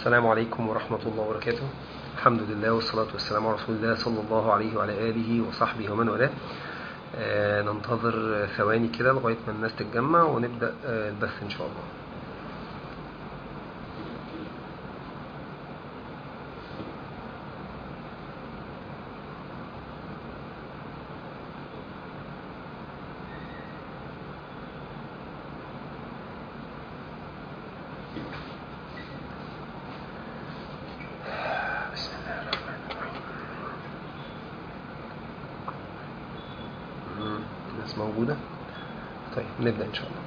السلام عليكم ورحمة الله وبركاته الحمد لله والصلاة والسلام على رسول الله صلى الله عليه وعلى آله وصحبه ومن والاه آه ننتظر ثواني كده لغاية ما الناس تتجمع ونبدأ آه البث إن شاء الله بسم الله الرحمن الرحيم مم، الناس موجودة طيب نبدأ إن شاء الله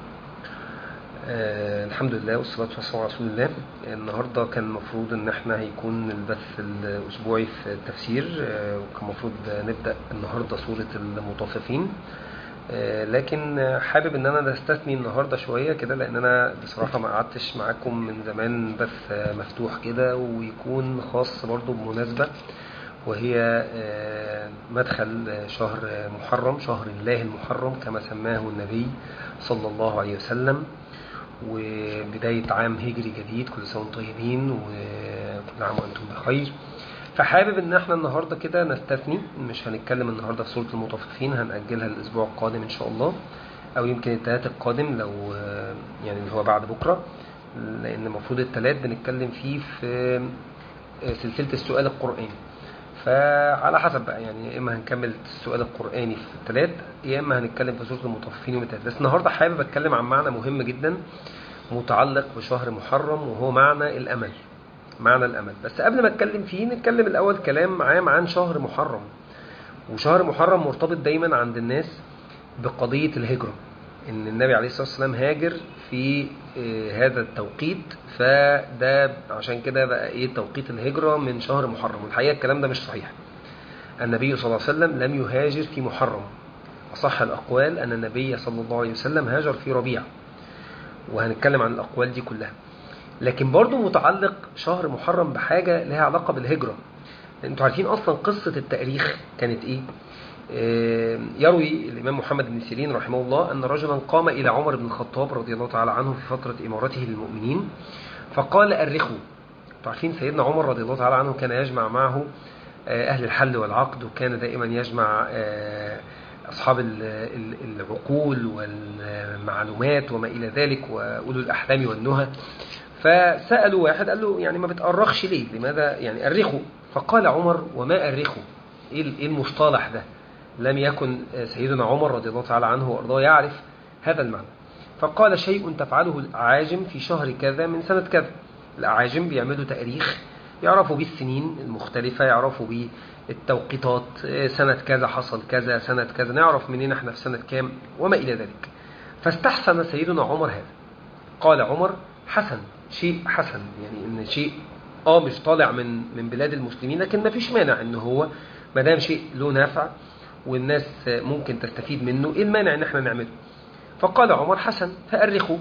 آه الحمد لله والصلاة والسلام على رسول الله النهاردة كان المفروض إن احنا هيكون البث الأسبوعي في التفسير آه وكان المفروض نبدأ النهاردة سورة المطففين آه لكن آه، حابب ان انا استثني النهارده شويه كده لان انا بصراحه ما قعدتش معاكم من زمان بث آه، مفتوح كده ويكون خاص برضو بمناسبه وهي آه، مدخل آه، شهر آه، محرم شهر الله المحرم كما سماه النبي صلى الله عليه وسلم وبداية عام هجري جديد كل سنة وانتم طيبين وكل عام وانتم بخير فحابب ان احنا النهاردة كده نستثني مش هنتكلم النهاردة في سورة المطففين هنأجلها الاسبوع القادم ان شاء الله او يمكن الثلاث القادم لو آه، يعني اللي هو بعد بكرة لان المفروض الثلاث بنتكلم فيه في آه، سلسلة السؤال القرآني فعلى حسب بقى يعني يا اما هنكمل السؤال القرآني في الثلاث يا اما هنتكلم في سورة المطففين يوم الثلاث بس النهارده حابب اتكلم عن معنى مهم جدا متعلق بشهر محرم وهو معنى الامل معنى الامل بس قبل ما اتكلم فيه نتكلم الاول كلام عام عن شهر محرم وشهر محرم مرتبط دايما عند الناس بقضية الهجرة ان النبي عليه الصلاة والسلام هاجر في آه، هذا التوقيت فده عشان كده بقى ايه توقيت الهجرة من شهر محرم والحقيقة الكلام ده مش صحيح النبي صلى الله عليه وسلم لم يهاجر في محرم أصح الأقوال أن النبي صلى الله عليه وسلم هاجر في ربيع وهنتكلم عن الأقوال دي كلها لكن برضو متعلق شهر محرم بحاجة لها علاقة بالهجرة انتوا عارفين أصلا قصة التاريخ كانت إيه آه، يروي الإمام محمد بن سيرين رحمه الله أن رجلا قام إلى عمر بن الخطاب رضي الله تعالى عنه في فترة إمارته للمؤمنين فقال أرخوا انتوا عارفين سيدنا عمر رضي الله تعالى عنه كان يجمع معه آه، أهل الحل والعقد وكان دائما يجمع آه، أصحاب ال- ال- العقول والمعلومات وما إلى ذلك وأولو الأحلام والنهى فسألوا واحد قال له يعني ما بتأرخش ليه لماذا يعني أرخوا فقال عمر وما أرخوا إيه ال- إيه المصطلح ده لم يكن سيدنا عمر رضي الله تعالى عنه وأرضاه يعرف هذا المعنى فقال شيء تفعله الأعاجم في شهر كذا من سنة كذا الأعاجم بيعملوا تاريخ يعرفوا بيه السنين المختلفة يعرفوا بيه التوقيتات إيه سنة كذا حصل كذا سنة كذا نعرف منين احنا في سنة كام وما إلى ذلك فاستحسن سيدنا عمر هذا قال عمر حسن شيء حسن يعني ان شيء اه مش طالع من من بلاد المسلمين لكن ما فيش مانع ان هو ما دام شيء له نافع والناس ممكن تستفيد منه ايه المانع ان احنا نعمله فقال عمر حسن فأرخوا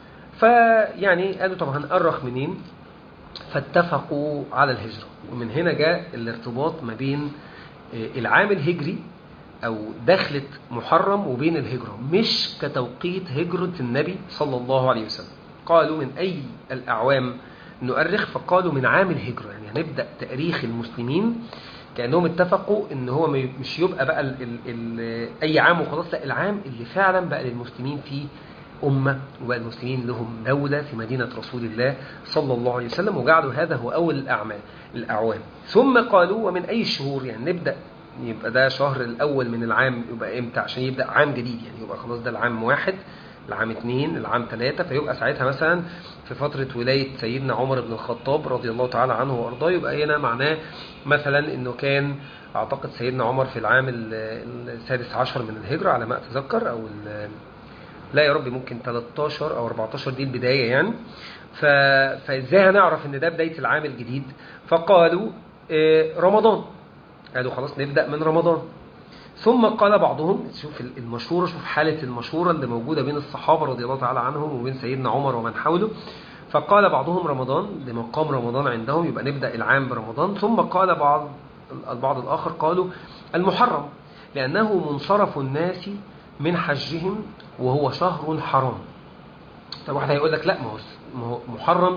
فيعني قالوا طب هنأرخ منين فاتفقوا على الهجرة ومن هنا جاء الارتباط ما بين آه، العام الهجري أو دخلة محرم وبين الهجرة مش كتوقيت هجرة النبي صلى الله عليه وسلم قالوا من أي الأعوام نؤرخ فقالوا من عام الهجرة يعني هنبدأ تاريخ المسلمين كأنهم اتفقوا ان هو ما ي- مش يبقى بقى ال ال ال أي عام وخلاص لا العام اللي فعلا بقى للمسلمين فيه أمة وبقى المسلمين لهم دولة في مدينة رسول الله صلى الله عليه وسلم وجعلوا هذا هو أول الأعمال الأعوام ثم قالوا ومن أي الشهور يعني نبدأ يبقى ده شهر الأول من العام يبقى إمتى عشان يبدأ عام جديد يعني يبقى خلاص ده العام واحد العام اثنين العام ثلاثة فيبقى ساعتها مثلا في فترة ولاية سيدنا عمر بن الخطاب رضي الله تعالى عنه وأرضاه يبقى هنا معناه مثلا إنه كان أعتقد سيدنا عمر في العام ال- السادس عشر من الهجرة على ما أتذكر أو ال- لا يا رب ممكن 13 او 14 دي البدايه يعني ف... فازاي هنعرف ان ده بدايه العام الجديد فقالوا آه، رمضان قالوا خلاص نبدا من رمضان ثم قال بعضهم شوف المشهوره شوف حاله المشهوره اللي موجوده بين الصحابه رضي الله تعالى عنهم وبين سيدنا عمر ومن حوله فقال بعضهم رمضان لمقام رمضان عندهم يبقى نبدا العام برمضان ثم قال بعض البعض الاخر قالوا المحرم لانه منصرف الناس من حجهم وهو شهر حرام طب واحد هيقول لك لا ما هو ما هو محرم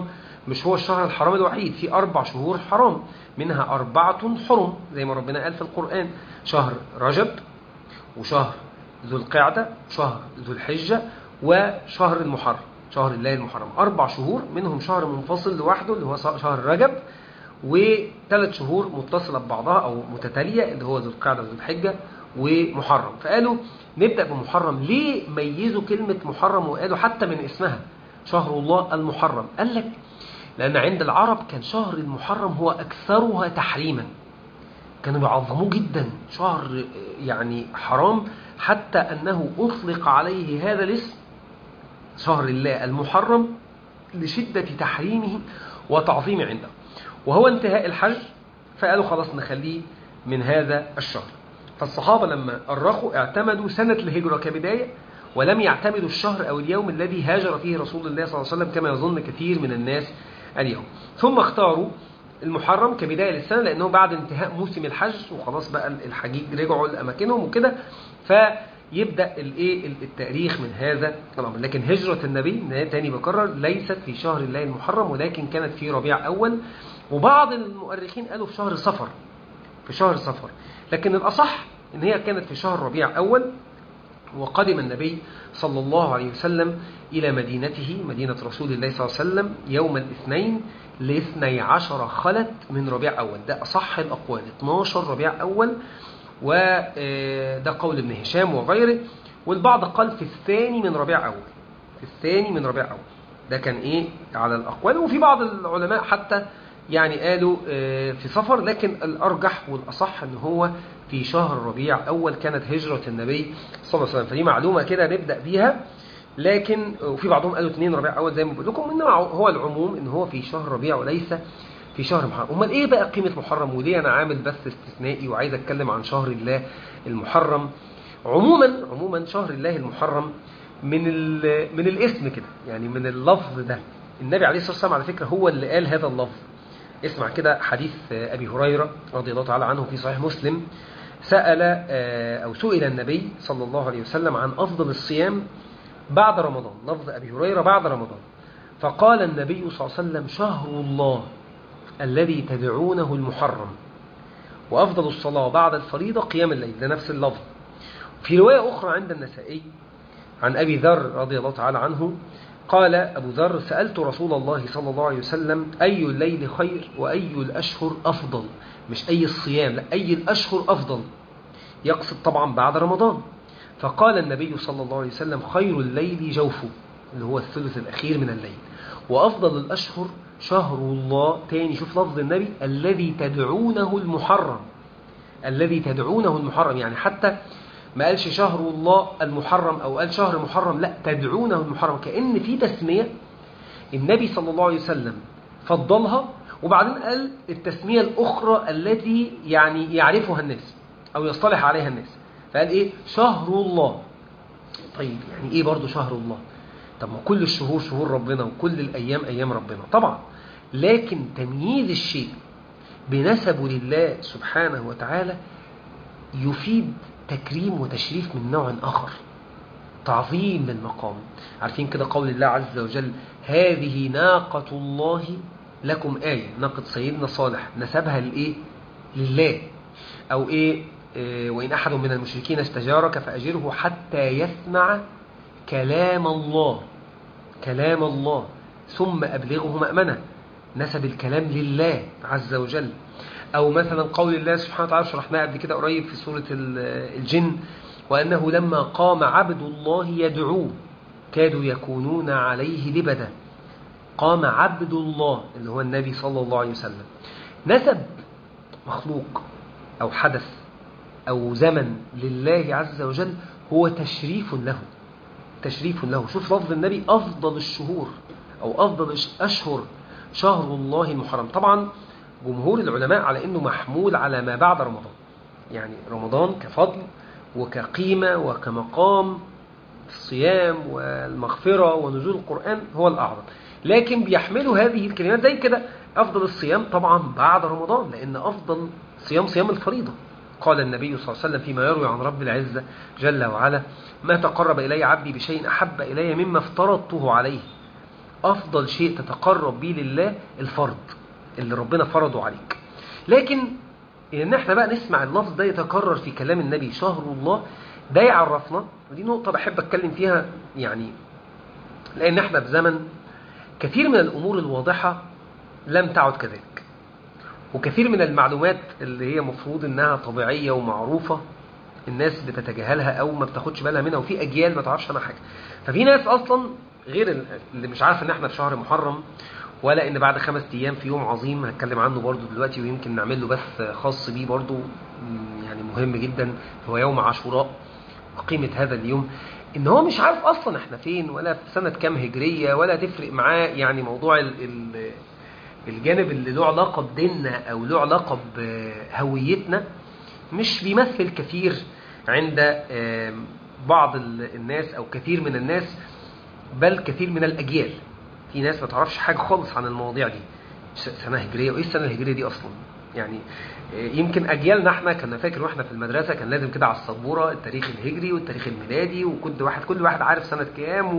مش هو الشهر الحرام الوحيد في أربع شهور حرام منها أربعة حرم زي ما ربنا قال في القرآن شهر رجب وشهر ذو القعدة شهر ذو الحجة وشهر المحرم شهر الله المحرم أربع شهور منهم شهر منفصل لوحده اللي هو شهر رجب وثلاث شهور متصلة ببعضها أو متتالية اللي هو ذو القعدة وذو الحجة ومحرم فقالوا نبدأ بمحرم ليه ميزوا كلمة محرم وقالوا حتى من اسمها شهر الله المحرم قال لك لأن عند العرب كان شهر المحرم هو أكثرها تحريما كانوا بيعظموه جدا شهر يعني حرام حتى أنه أطلق عليه هذا الاسم شهر الله المحرم لشدة تحريمه وتعظيمه عنده وهو انتهاء الحج فقالوا خلاص نخليه من هذا الشهر فالصحابة لما أرخوا اعتمدوا سنة الهجرة كبداية ولم يعتمدوا الشهر أو اليوم الذي هاجر فيه رسول الله صلى الله عليه وسلم كما يظن كثير من الناس اليوم ثم اختاروا المحرم كبداية للسنة لأنه بعد انتهاء موسم الحج وخلاص بقى الحجيج رجعوا لأماكنهم وكده فيبدأ الايه التاريخ من هذا الأمر لكن هجرة النبي تاني بكرر ليست في شهر الله المحرم ولكن كانت في ربيع أول وبعض المؤرخين قالوا في شهر صفر في شهر صفر لكن الأصح إن هي كانت في شهر ربيع أول وقدم النبي صلى الله عليه وسلم إلى مدينته مدينة رسول الله صلى الله عليه وسلم يوم الاثنين لاثني عشر خلت من ربيع أول ده أصح الأقوال 12 ربيع أول وده قول ابن هشام وغيره والبعض قال في الثاني من ربيع أول في الثاني من ربيع أول ده كان إيه على الأقوال وفي بعض العلماء حتى يعني قالوا في سفر لكن الأرجح والأصح أن هو في شهر ربيع أول كانت هجرة النبي صلى الله عليه وسلم فدي معلومة كده نبدأ بيها لكن وفي بعضهم قالوا اثنين ربيع أول زي ما بقول لكم إنما هو العموم إن هو في شهر ربيع وليس في شهر محرم أمال إيه بقى قيمة محرم وليه أنا عامل بث استثنائي وعايز أتكلم عن شهر الله المحرم عموما عموما شهر الله المحرم من من الاسم كده يعني من اللفظ ده النبي عليه الصلاة والسلام على فكرة هو اللي قال هذا اللفظ اسمع كده حديث أبي هريرة رضي الله تعالى عنه في صحيح مسلم سأل أو سئل النبي صلى الله عليه وسلم عن أفضل الصيام بعد رمضان لفظ أبي هريرة بعد رمضان فقال النبي صلى الله عليه وسلم شهر الله الذي تدعونه المحرم وأفضل الصلاة بعد الفريضة قيام الليل ده نفس اللفظ في رواية أخرى عند النسائي عن أبي ذر رضي الله تعالى عنه قال أبو ذر سألت رسول الله صلى الله عليه وسلم أي الليل خير وأي الأشهر أفضل مش أي الصيام لا أي الأشهر أفضل يقصد طبعا بعد رمضان فقال النبي صلى الله عليه وسلم خير الليل جوفه اللي هو الثلث الأخير من الليل وأفضل الأشهر شهر الله تاني شوف لفظ النبي الذي تدعونه المحرم الذي تدعونه المحرم يعني حتى ما قالش شهر الله المحرم أو قال شهر محرم لا تدعونه المحرم كأن في تسمية النبي صلى الله عليه وسلم فضلها وبعدين قال التسمية الأخرى التي يعني يعرفها الناس أو يصطلح عليها الناس فقال إيه شهر الله طيب يعني إيه برضو شهر الله طب ما كل الشهور شهور ربنا وكل الأيام أيام ربنا طبعا لكن تمييز الشيء بنسبه لله سبحانه وتعالى يفيد تكريم وتشريف من نوع آخر تعظيم للمقام عارفين كده قول الله عز وجل هذه ناقة الله لكم آية ناقة سيدنا صالح نسبها لإيه لله أو إيه, إيه وإن أحد من المشركين استجارك فأجره حتى يسمع كلام الله كلام الله ثم أبلغه مأمنة نسب الكلام لله عز وجل أو مثلا قول الله سبحانه وتعالى شرحناه قبل كده قريب في سورة الجن وأنه لما قام عبد الله يدعوه كادوا يكونون عليه لبدا قام عبد الله اللي هو النبي صلى الله عليه وسلم نسب مخلوق أو حدث أو زمن لله عز وجل هو تشريف له تشريف له شوف لفظ النبي أفضل الشهور أو أفضل أشهر شهر الله المحرم طبعا جمهور العلماء على أنه محمول على ما بعد رمضان يعني رمضان كفضل وكقيمة وكمقام الصيام والمغفرة ونزول القرآن هو الأعظم لكن بيحملوا هذه الكلمات زي كده أفضل الصيام طبعا بعد رمضان لأن أفضل صيام صيام الفريضة قال النبي صلى الله عليه وسلم فيما يروي عن رب العزة جل وعلا ما تقرب إلي عبدي بشيء أحب إلي مما افترضته عليه افضل شيء تتقرب بيه لله الفرض اللي ربنا فرضه عليك لكن ان احنا بقى نسمع اللفظ ده يتكرر في كلام النبي شهر الله ده يعرفنا ودي نقطة بحب اتكلم فيها يعني لان احنا في زمن كثير من الامور الواضحة لم تعد كذلك وكثير من المعلومات اللي هي مفروض انها طبيعية ومعروفة الناس بتتجاهلها او ما بتاخدش بالها منها وفي اجيال ما تعرفش عنها حاجة ففي ناس اصلا غير اللي مش عارف ان احنا في شهر محرم ولا ان بعد خمس ايام في يوم عظيم هتكلم عنه برضو دلوقتي ويمكن نعمل له بث خاص بيه برضو يعني مهم جدا هو يوم عاشوراء قيمة هذا اليوم ان هو مش عارف اصلا احنا فين ولا في سنة كام هجرية ولا تفرق معاه يعني موضوع ال ال الجانب اللي له علاقة بديننا او له علاقة بهويتنا مش بيمثل كثير عند بعض الناس او كثير من الناس بل كثير من الاجيال في ناس ما تعرفش حاجة خالص عن المواضيع دي سنة هجرية وايه السنة الهجرية دي اصلا يعني يمكن اجيالنا احنا كنا فاكر واحنا في المدرسة كان لازم كده على السبورة التاريخ الهجري والتاريخ الميلادي وكل واحد كل واحد عارف سنة كام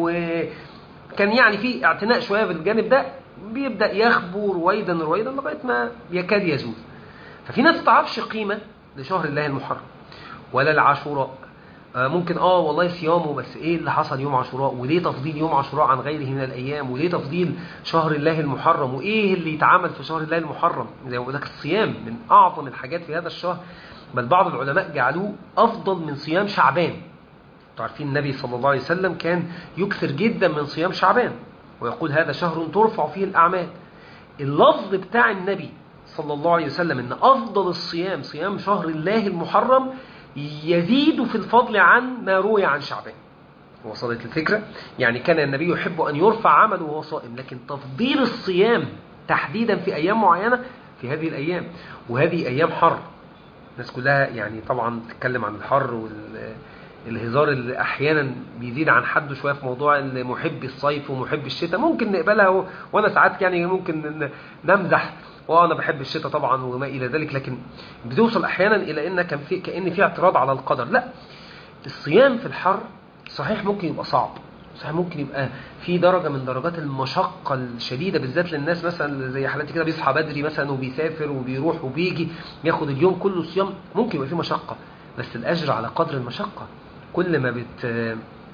وكان يعني في اعتناء شوية بالجانب ده بيبدأ يخبو رويدا رويدا لغاية ما يكاد يزول ففي ناس ما تعرفش قيمة لشهر الله المحرم ولا العاشوراء ممكن اه والله صيامه بس ايه اللي حصل يوم عاشوراء وليه تفضيل يوم عاشوراء عن غيره من الايام وليه تفضيل شهر الله المحرم وايه اللي يتعمل في شهر الله المحرم زي ما بقول لك الصيام من اعظم الحاجات في هذا الشهر بل بعض العلماء جعلوه افضل من صيام شعبان انتوا عارفين النبي صلى الله عليه وسلم كان يكثر جدا من صيام شعبان ويقول هذا شهر ترفع فيه الاعمال اللفظ بتاع النبي صلى الله عليه وسلم ان افضل الصيام صيام شهر الله المحرم يزيد في الفضل عن ما روي عن شعبان وصلت الفكرة يعني كان النبي يحب أن يرفع عمله وهو صائم لكن تفضيل الصيام تحديدا في أيام معينة في هذه الأيام وهذه أيام حر الناس كلها يعني طبعا تتكلم عن الحر والهزار اللي أحيانا بيزيد عن حده شوية في موضوع محب الصيف ومحب الشتاء ممكن نقبلها وأنا ساعات يعني ممكن نمزح وانا بحب الشتاء طبعا وما الى ذلك لكن بتوصل احيانا الى ان كان في كان في اعتراض على القدر لا الصيام في الحر صحيح ممكن يبقى صعب صحيح ممكن يبقى في درجة من درجات المشقة الشديدة بالذات للناس مثلا زي حالاتي كده بيصحى بدري مثلا وبيسافر وبيروح وبيجي ياخد اليوم كله صيام ممكن يبقى فيه مشقة بس الأجر على قدر المشقة كل ما بت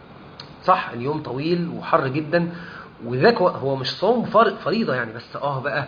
صح اليوم طويل وحر جدا وذاك هو مش صوم فريضة يعني بس اه بقى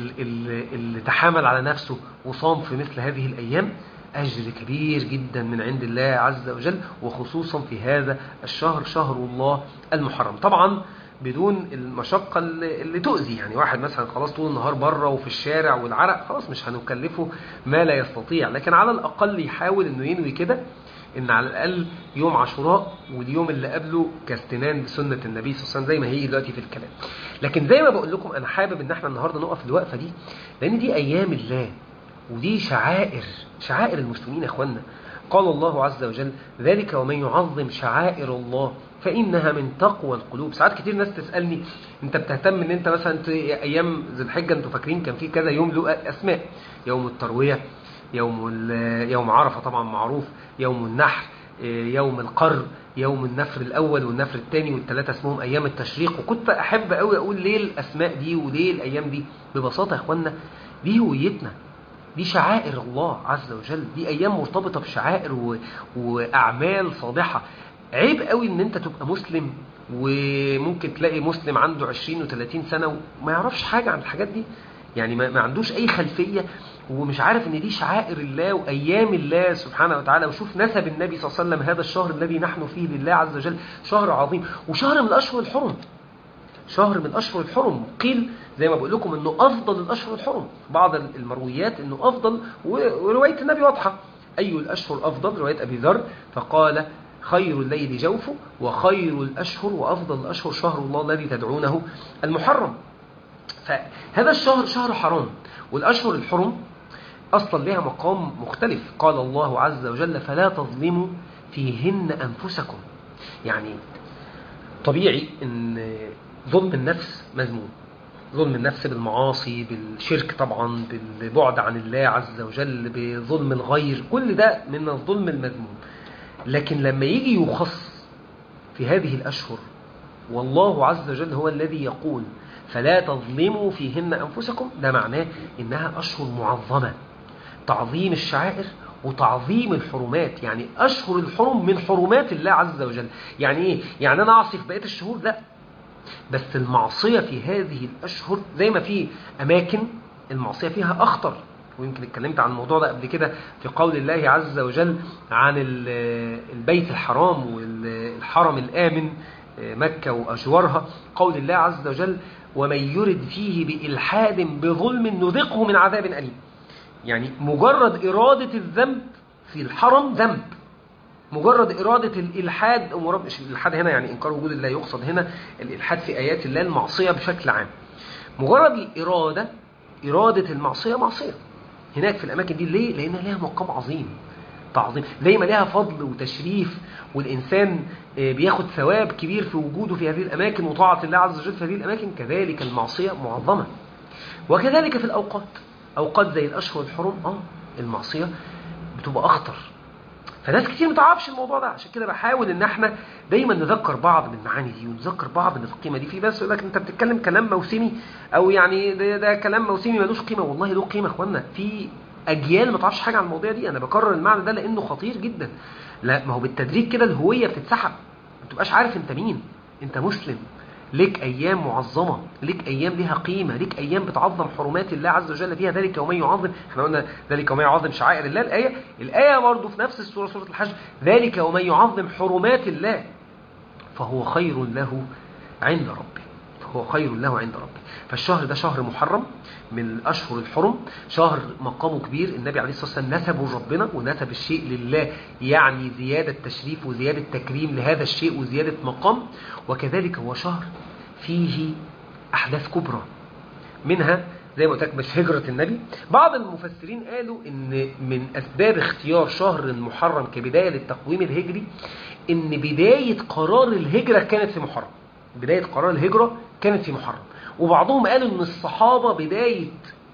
اللي تحامل على نفسه وصام في مثل هذه الأيام أجر كبير جدا من عند الله عز وجل وخصوصا في هذا الشهر شهر الله المحرم طبعا بدون المشقة اللي تؤذي يعني واحد مثلا خلاص طول النهار بره وفي الشارع والعرق خلاص مش هنكلفه ما لا يستطيع لكن على الأقل يحاول انه ينوي كده ان على الاقل يوم عاشوراء واليوم اللي قبله كاستنان بسنه النبي صلى الله عليه وسلم زي ما هي دلوقتي في الكلام لكن زي ما بقول لكم انا حابب ان احنا النهارده نقف الوقفه دي لان دي ايام الله ودي شعائر شعائر المسلمين يا اخوانا قال الله عز وجل ذلك ومن يعظم شعائر الله فإنها من تقوى القلوب ساعات كتير ناس تسألني انت بتهتم ان انت مثلا ايام ذي الحجة انتوا فاكرين كان في كذا يوم له اسماء يوم التروية يوم يوم عرفة طبعا معروف يوم النحر يوم القر يوم النفر الأول والنفر الثاني والثلاثة اسمهم أيام التشريق وكنت أحب قوي أقول ليه الأسماء دي وليه الأيام دي ببساطة يا إخوانا دي هويتنا دي شعائر الله عز وجل دي أيام مرتبطة بشعائر و... وأعمال صالحة عيب قوي ان انت تبقى مسلم وممكن تلاقي مسلم عنده 20 و30 سنة وما يعرفش حاجة عن الحاجات دي يعني ما عندوش اي خلفية ومش عارف ان دي شعائر الله وايام الله سبحانه وتعالى وشوف نسب النبي صلى الله عليه وسلم هذا الشهر الذي نحن فيه لله عز وجل شهر عظيم وشهر من الاشهر الحرم شهر من اشهر الحرم قيل زي ما بقول لكم انه افضل الاشهر الحرم بعض المرويات انه افضل وروايه النبي واضحه اي الاشهر افضل روايه ابي ذر فقال خير الليل جوفه وخير الاشهر وافضل الاشهر شهر الله الذي تدعونه المحرم فهذا الشهر شهر حرام والاشهر الحرم أصلا لها مقام مختلف قال الله عز وجل فلا تظلموا فيهن أنفسكم يعني طبيعي أن ظلم النفس مذموم ظلم النفس بالمعاصي بالشرك طبعا بالبعد عن الله عز وجل بظلم الغير كل ده من الظلم المذموم لكن لما يجي يخص في هذه الأشهر والله عز وجل هو الذي يقول فلا تظلموا فيهن أنفسكم ده معناه إنها أشهر معظمة تعظيم الشعائر وتعظيم الحرمات يعني أشهر الحرم من حرمات الله عز وجل يعني إيه؟ يعني أنا أعصي في بقية الشهور لا بس المعصية في هذه الأشهر زي ما في أماكن المعصية فيها أخطر ويمكن اتكلمت عن الموضوع ده قبل كده في قول الله عز وجل عن البيت الحرام والحرم الآمن مكة وأجوارها قول الله عز وجل ومن يرد فيه بإلحاد بظلم نذقه من عذاب أليم يعني مجرد إرادة الذنب في الحرم ذنب مجرد إرادة الإلحاد مش الإلحاد هنا يعني إنكار وجود الله يقصد هنا الإلحاد في آيات الله المعصية بشكل عام مجرد الإرادة إرادة المعصية معصية هناك في الأماكن دي ليه؟ لأنها لها مقام عظيم تعظيم زي ما لها فضل وتشريف والإنسان بياخد ثواب كبير في وجوده في هذه الأماكن وطاعة الله عز وجل في هذه الأماكن كذلك المعصية معظمة وكذلك في الأوقات أوقات زي الأشهر الحرم آه المعصية بتبقى أخطر فناس كتير ما تعرفش الموضوع ده عشان كده بحاول ان احنا دايما نذكر بعض من المعاني دي ونذكر بعض من القيمه دي في بس يقول لك انت بتتكلم كلام موسمي او يعني ده, ده كلام موسمي ملوش قيمه والله له قيمه يا اخوانا في اجيال ما تعرفش حاجه عن المواضيع دي انا بكرر المعنى ده لانه خطير جدا لا ما هو بالتدريج كده الهويه بتتسحب ما تبقاش عارف انت مين انت مسلم ليك ايام معظمه ليك ايام ليها قيمه ليك ايام بتعظم حرمات الله عز وجل فيها ذلك ومن يعظم احنا قلنا ذلك ومن يعظم شعائر الله الايه الايه برضه في نفس السوره سوره الحج ذلك ومن يعظم حرمات الله فهو خير له عند ربه فهو خير له عند ربه فالشهر ده شهر محرم من الأشهر الحرم شهر مقامه كبير النبي عليه الصلاة والسلام نسبه ربنا ونسب الشيء لله يعني زيادة تشريف وزيادة تكريم لهذا الشيء وزيادة مقام وكذلك هو شهر فيه أحداث كبرى منها زي ما قلت لك مش هجرة النبي بعض المفسرين قالوا ان من اسباب اختيار شهر المحرم كبداية للتقويم الهجري ان بداية قرار الهجرة كانت في محرم بداية قرار الهجرة كانت في محرم وبعضهم قالوا ان الصحابة بداية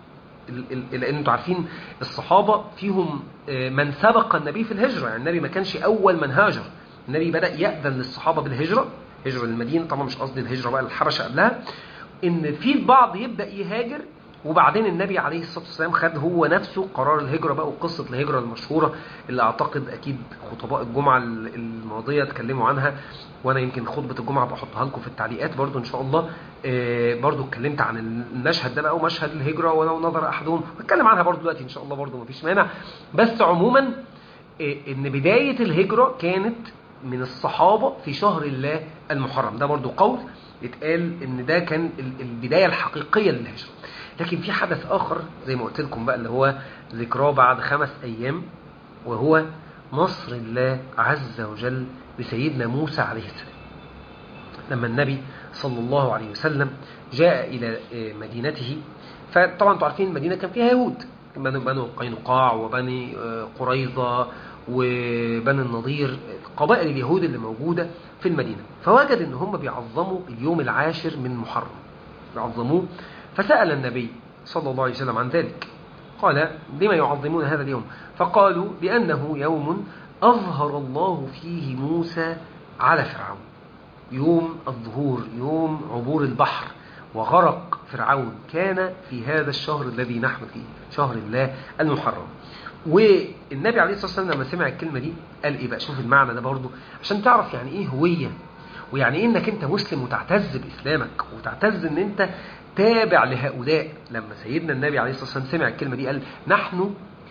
لان انتوا عارفين الصحابة فيهم من سبق النبي في الهجرة يعني النبي ما كانش اول من هاجر النبي بدأ يأذن للصحابة بالهجرة هجرة للمدينة طبعا مش قصدي الهجرة بقى الحبشة قبلها ان في البعض يبدأ يهاجر وبعدين النبي عليه الصلاة والسلام خد هو نفسه قرار الهجرة بقى وقصة الهجرة المشهورة اللي أعتقد أكيد خطباء الجمعة الماضية اتكلموا عنها وأنا يمكن خطبة الجمعة بحطها لكم في التعليقات برضو إن شاء الله برضو اتكلمت عن المشهد ده بقى ومشهد الهجرة ولو نظر أحدهم بتكلم عنها برضو دلوقتي إن شاء الله برضو مفيش مانع بس عموما إن بداية الهجرة كانت من الصحابة في شهر الله المحرم ده برضو قول اتقال ان ده كان البداية الحقيقية للهجرة لكن في حدث آخر زي ما قلت لكم بقى اللي هو ذكراه بعد خمس أيام وهو نصر الله عز وجل لسيدنا موسى عليه السلام لما النبي صلى الله عليه وسلم جاء إلى مدينته فطبعا انتوا عارفين المدينة كان فيها يهود بنو قينقاع وبني قريظة وبني النضير قبائل اليهود اللي موجودة في المدينة فوجد ان هم بيعظموا اليوم العاشر من محرم بيعظموه فسأل النبي صلى الله عليه وسلم عن ذلك قال لما يعظمون هذا اليوم فقالوا لأنه يوم أظهر الله فيه موسى على فرعون يوم الظهور يوم عبور البحر وغرق فرعون كان في هذا الشهر الذي نحن فيه شهر الله المحرم والنبي عليه الصلاة والسلام لما سمع الكلمة دي قال إيه بقى شوف المعنى ده برضو عشان تعرف يعني إيه هوية ويعني إيه إنك أنت مسلم وتعتز بإسلامك وتعتز إن أنت تابع لهؤلاء لما سيدنا النبي عليه الصلاة والسلام سمع الكلمة دي قال نحن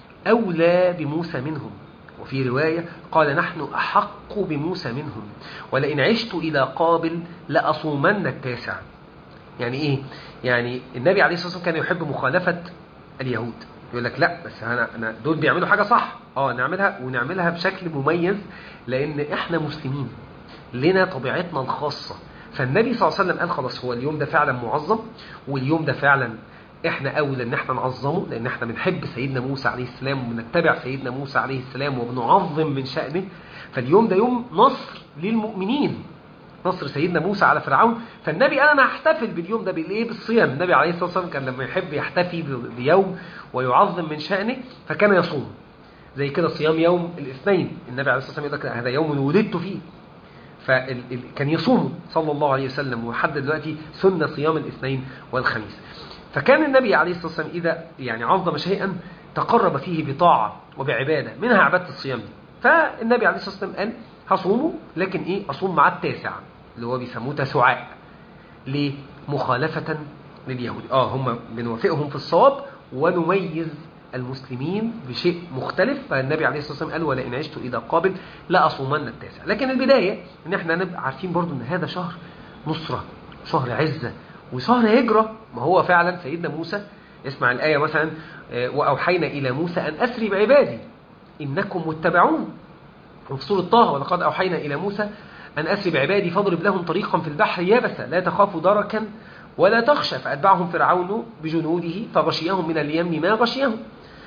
أولى بموسى منهم وفي رواية قال نحن أحق بموسى منهم ولئن عشت إلى قابل لأصومن التاسع يعني إيه؟ يعني النبي عليه الصلاة والسلام كان يحب مخالفة اليهود يقول لك لا بس أنا, أنا دول بيعملوا حاجة صح اه نعملها ونعملها بشكل مميز لأن إحنا مسلمين لنا طبيعتنا الخاصة فالنبي صلى الله عليه وسلم قال خلاص هو اليوم ده فعلا معظم واليوم ده فعلا احنا اولى ان احنا نعظمه لان احنا بنحب سيدنا موسى عليه السلام وبنتبع سيدنا موسى عليه السلام وبنعظم من شأنه فاليوم ده يوم نصر للمؤمنين نصر سيدنا موسى على فرعون فالنبي قال انا هحتفل باليوم ده بالايه بالصيام النبي عليه الصلاه والسلام كان لما يحب يحتفي بيوم ويعظم من شأنه فكان يصوم زي كده صيام يوم الاثنين النبي عليه الصلاه والسلام يقول لك هذا يوم ولدت فيه فكان يصوم صلى الله عليه وسلم وحد دلوقتي سنة صيام الاثنين والخميس فكان النبي عليه الصلاة والسلام إذا يعني عظم شيئا تقرب فيه بطاعة وبعبادة منها عبادة الصيام فالنبي عليه الصلاة والسلام قال هصومه لكن إيه أصوم مع التاسع اللي هو بيسموه تسعاء ليه مخالفة لليهود آه هم بنوافقهم في الصواب ونميز المسلمين بشيء مختلف فالنبي عليه الصلاة والسلام قال ولئن عشت إذا قابل لا أصومن التاسع لكن البداية إن احنا نبقى عارفين برضو إن هذا شهر نصرة شهر عزة وشهر هجرة ما هو فعلا سيدنا موسى اسمع الآية مثلا وأوحينا إلى موسى أن أسري بعبادي إنكم متبعون وفي سورة طه ولقد أوحينا إلى موسى أن أسري بعبادي فاضرب لهم طريقا في البحر يبسا لا تخاف دركا ولا تخشى فأتبعهم فرعون بجنوده فغشيهم من اليم ما غشيهم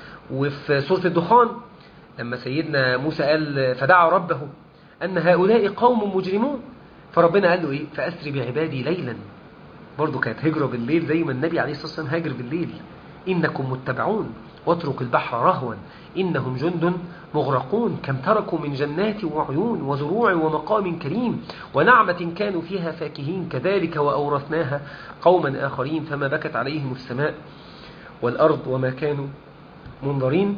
وفي سورة الدخان لما سيدنا موسى قال فدعا ربه أن هؤلاء قوم مجرمون فربنا قال له إيه فأسري بعبادي ليلا برضو كانت هجرة بالليل زي ما النبي عليه الصلاة والسلام هاجر بالليل إنكم متبعون واترك البحر رهوا إنهم جند مغرقون كم تركوا من جنات وعيون وزروع ومقام كريم ونعمة كانوا فيها فاكهين كذلك وأورثناها قوما آخرين فما بكت عليهم السماء والأرض وما كانوا منظرين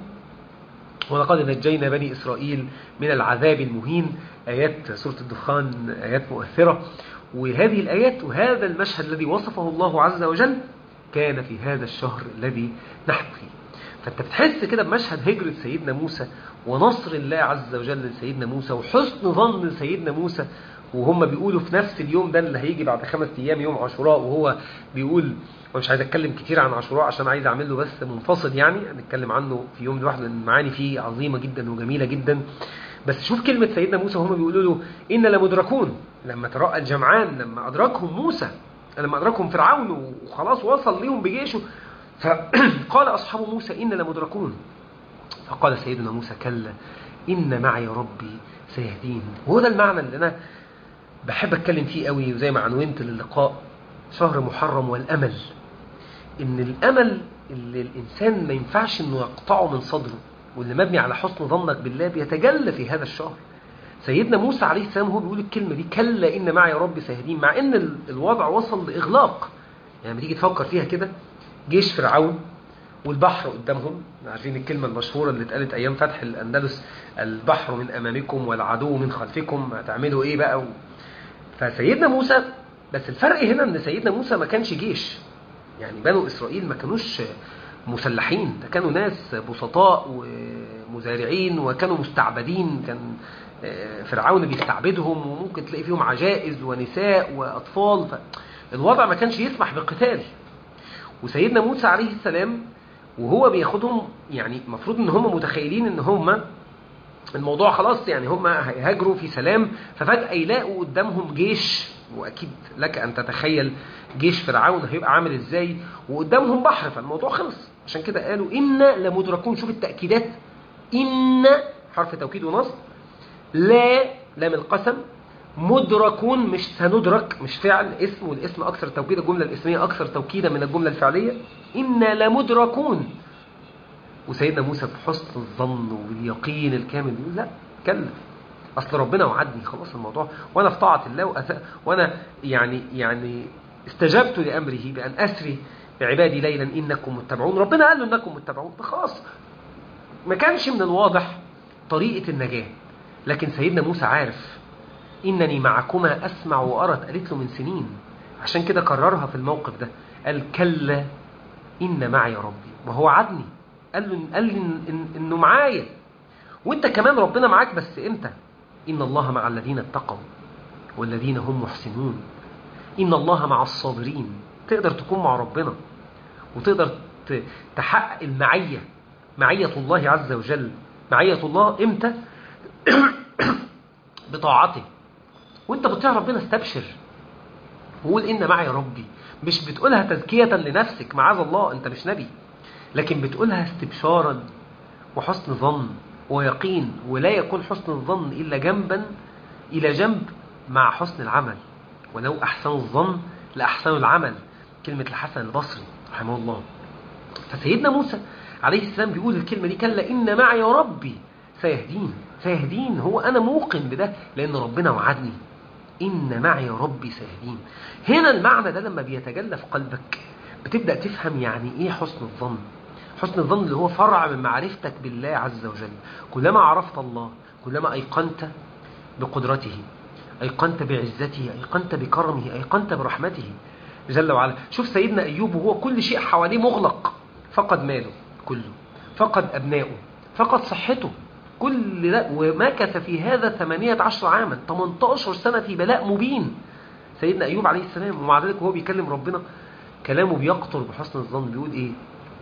ولقد نجينا بني إسرائيل من العذاب المهين آيات سورة الدخان آيات مؤثرة وهذه الآيات وهذا المشهد الذي وصفه الله عز وجل كان في هذا الشهر الذي نحن فيه فانت بتحس كده بمشهد هجرة سيدنا موسى ونصر الله عز وجل لسيدنا موسى وحسن ظن سيدنا موسى وهم بيقولوا في نفس اليوم ده اللي هيجي بعد خمس ايام يوم عاشوراء وهو بيقول ومش عايز اتكلم كتير عن عاشوراء عشان عايز اعمل له بس منفصل يعني نتكلم عنه في يوم لوحده لان المعاني فيه عظيمه جدا وجميله جدا بس شوف كلمه سيدنا موسى وهم بيقولوا له ان لمدركون لما ترأى الجمعان لما ادركهم موسى لما ادركهم فرعون وخلاص وصل ليهم بجيشه فقال اصحاب موسى ان لمدركون فقال سيدنا موسى كلا ان معي ربي سيهدين وهو ده المعنى اللي انا بحب اتكلم فيه قوي وزي ما عنونت للقاء شهر محرم والامل ان الامل اللي الانسان ما ينفعش انه يقطعه من صدره واللي مبني على حسن ظنك بالله بيتجلى في هذا الشهر سيدنا موسى عليه السلام هو بيقول الكلمة دي كلا إن معي ربي سيهدين مع إن الوضع وصل لإغلاق يعني تيجي تفكر فيها كده جيش فرعون والبحر قدامهم عارفين الكلمة المشهورة اللي اتقالت أيام فتح الأندلس البحر من أمامكم والعدو من خلفكم هتعملوا إيه بقى و... فسيدنا موسى بس الفرق هنا ان سيدنا موسى ما كانش جيش يعني بنو اسرائيل ما كانوش مسلحين ده كانوا ناس بسطاء ومزارعين وكانوا مستعبدين كان فرعون بيستعبدهم وممكن تلاقي فيهم عجائز ونساء واطفال فالوضع ما كانش يسمح بقتال وسيدنا موسى عليه السلام وهو بياخدهم يعني المفروض ان هم متخيلين ان هم الموضوع خلاص يعني هم هيهاجروا في سلام ففجأة يلاقوا قدامهم جيش وأكيد لك أن تتخيل جيش فرعون هيبقى عامل إزاي وقدامهم بحر فالموضوع خلص عشان كده قالوا إن لمدركون شوف التأكيدات إن حرف توكيد ونصب لا لام القسم مدركون مش سندرك مش فعل اسم والاسم أكثر توكيد الجملة الاسمية أكثر توكيدا من الجملة الفعلية إن لمدركون وسيدنا موسى بحسن الظن واليقين الكامل يقول لا كلا اصل ربنا وعدني خلاص الموضوع وانا في طاعه الله وأث... وانا يعني يعني استجبت لامره بان اسري بعبادي ليلا انكم متبعون ربنا قال له انكم متبعون فخلاص ما كانش من الواضح طريقه النجاه لكن سيدنا موسى عارف انني معكما اسمع وارى اتقالت له من سنين عشان كده كررها في الموقف ده قال كلا ان معي ربي وهو عدني قال له قال لي إن إن انه معايا وانت كمان ربنا معاك بس امتى ان الله مع الذين اتقوا والذين هم محسنون ان الله مع الصابرين تقدر تكون مع ربنا وتقدر تحقق المعيه معيه الله عز وجل معيه الله امتى بطاعته وانت بتطيع ربنا استبشر وقول ان معي ربي مش بتقولها تزكيه لنفسك معاذ الله انت مش نبي لكن بتقولها استبشارا وحسن ظن ويقين ولا يكون حسن الظن إلا جنبا إلى جنب مع حسن العمل ولو أحسنوا الظن لأحسنوا العمل كلمة الحسن البصري رحمه الله فسيدنا موسى عليه السلام بيقول الكلمة دي كلا إن معي يا ربي سيهدين سيهدين هو أنا موقن بده لأن ربنا وعدني إن معي ربي سيهدين هنا المعنى ده لما بيتجلى في قلبك بتبدأ تفهم يعني إيه حسن الظن حسن الظن اللي هو فرع من معرفتك بالله عز وجل كلما عرفت الله كلما أيقنت بقدرته أيقنت بعزته أيقنت بكرمه أيقنت برحمته جل وعلا شوف سيدنا أيوب وهو كل شيء حواليه مغلق فقد ماله كله فقد أبنائه فقد صحته كل ده ومكث في هذا 18 عاما 18 سنة في بلاء مبين سيدنا أيوب عليه السلام ومع ذلك وهو بيكلم ربنا كلامه بيقطر بحسن الظن بيقول إيه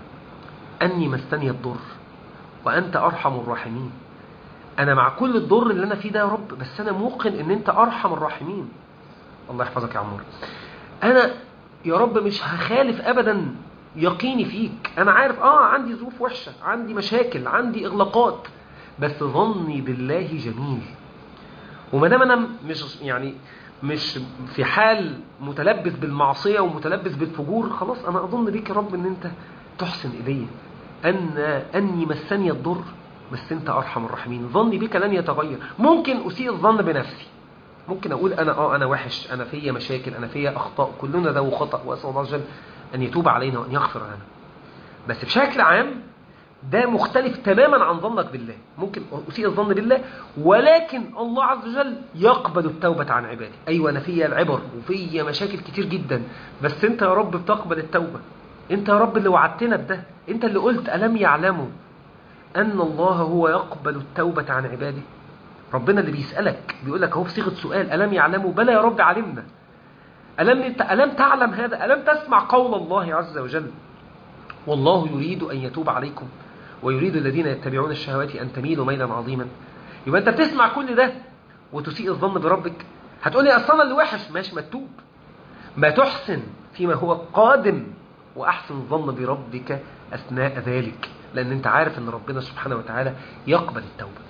أني مستني الضر وأنت أرحم الراحمين أنا مع كل الضر اللي أنا فيه ده يا رب بس أنا موقن إن أنت أرحم الراحمين الله يحفظك يا عمار أنا يا رب مش هخالف أبدا يقيني فيك أنا عارف آه عندي ظروف وحشة عندي مشاكل عندي إغلاقات بس ظني بالله جميل وما دام أنا مش يعني مش في حال متلبس بالمعصية ومتلبس بالفجور خلاص أنا أظن بيك يا رب إن أنت تحسن إلي أن أني مسني الضر بس أنت أرحم الراحمين ظني بك لن يتغير ممكن أسيء الظن بنفسي ممكن أقول أنا آه أنا وحش أنا فيا مشاكل أنا فيا أخطاء كلنا ذو خطأ وأسأل الله جل أن يتوب علينا وأن يغفر لنا بس بشكل عام ده مختلف تماما عن ظنك بالله ممكن أسيء الظن بالله ولكن الله عز وجل يقبل التوبة عن عباده أيوة أنا فيا العبر وفيا مشاكل كتير جدا بس أنت يا رب بتقبل التوبة أنت يا رب اللي وعدتنا بده أنت اللي قلت ألم يعلموا أن الله هو يقبل التوبة عن عباده ربنا اللي بيسألك بيقول لك هو في صيغة سؤال ألم يعلموا بلى يا رب علمنا ألم, ألم تعلم هذا ألم تسمع قول الله عز وجل والله يريد أن يتوب عليكم ويريد الذين يتبعون الشهوات أن تميلوا ميلا عظيما يبقى أنت بتسمع كل ده وتسيء الظن بربك هتقول لي أصلا اللي وحش ماشي ما تتوب ما تحسن فيما هو قادم وأحسن الظن بربك أثناء ذلك لأن أنت عارف أن ربنا سبحانه وتعالى يقبل التوبة